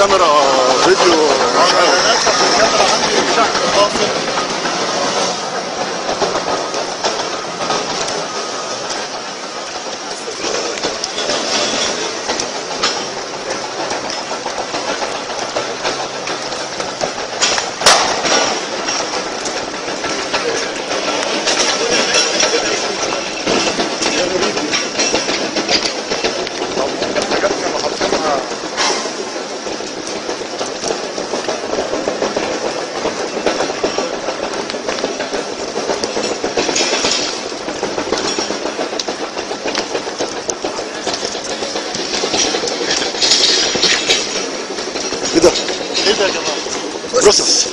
كاميرا فيديو مش انا عارف. للاسف الكاميرا عندي شحن فاصل طب ممكن حاجات كانوا حاطينها ايه ده؟ ايه ده يا جماعه؟ بروسس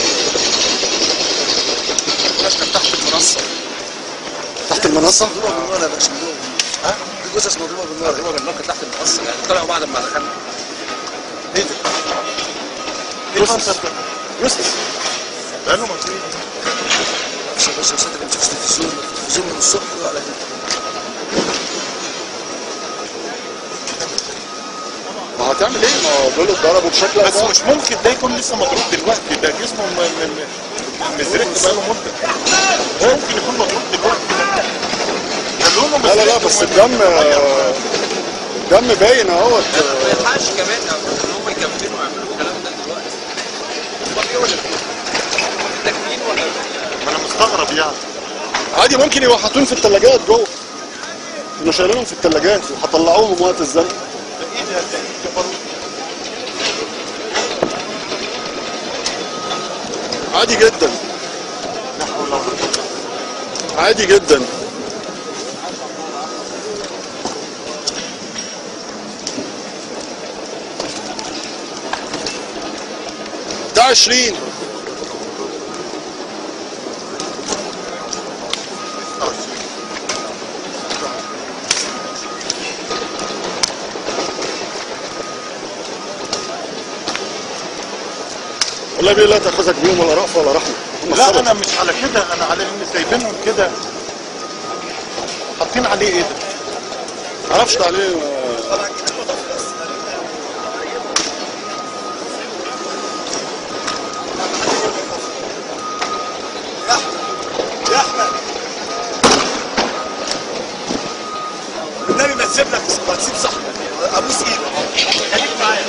احنا تحت المنصه تحت المنصه مضروبه بالنار يا باشا مضروبه ها دي جثث مضروبه بالنار مضروبه بالنار كانت تحت المنصه يعني طلعوا بعد ما دخلنا ايه ده؟ ايه بص. المنظر ده؟ بروسس بقاله مصريين مش يا باشا صدق ما بتشوفش تلفزيون التلفزيون من الصبح يقول على كده ما هتعمل ايه؟ ما هو دول اتضربوا بشكل بس او مش ممكن ده يكون لسه مضروب دلوقتي ده جسمه م- م- م- مزرق بقاله مده مش ممكن يكون مضروب دلوقتي ده لونه لا لا لا مزرق بس وم- الدم الدم باين اهوت ما ينفعش كمان ان هم يكملوا ويعملوا الكلام ده دلوقتي امال ايه ولا تكميل ولا ما انا مستغرب يعني عادي ممكن يبقوا حاطين في الثلاجات جوه كانوا شايلينهم في الثلاجات وهطلعوهم وقت الزنقه ده ايه ده ده ايه جبروت عادي جدا لا حول ولا قوه عادي جدا ده عشرين والله بيه لا تاخذك بيهم ولا رأفة ولا رحمة هم لا السبب. انا مش على كده انا على ان سايبينهم كده حاطين عليه ايه ده؟ معرفش ده عليه يا احمد النبي ما تسيب لك ما تسيب صاحبك ابوس ايدك خليك معايا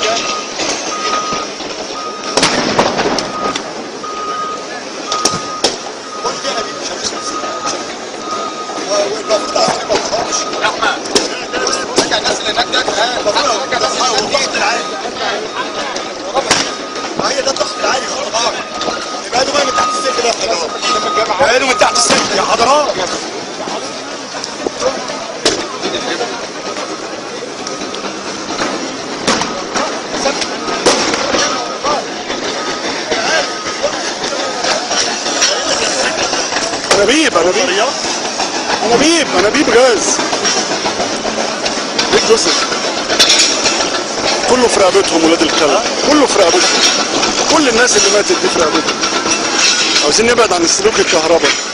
قول لي انا مش هنسى نفسي والمفروض ما تخافش يا احمد رجع الناس اللي هناك ده رجع الناس اللي هناك والضغط العالي ما هي ده الضغط العالي خلاص يبقى له بقى من تحت السلك ده خلاص يبقى له من تحت السلك يا حضرات انابيب انابيب رياض انابيب انابيب غاز ايه جوزيف كله في رقبتهم ولاد الكلب كله في رقبتهم كل الناس اللي ماتت دي في رقبتهم عاوزين نبعد عن السلوك الكهرباء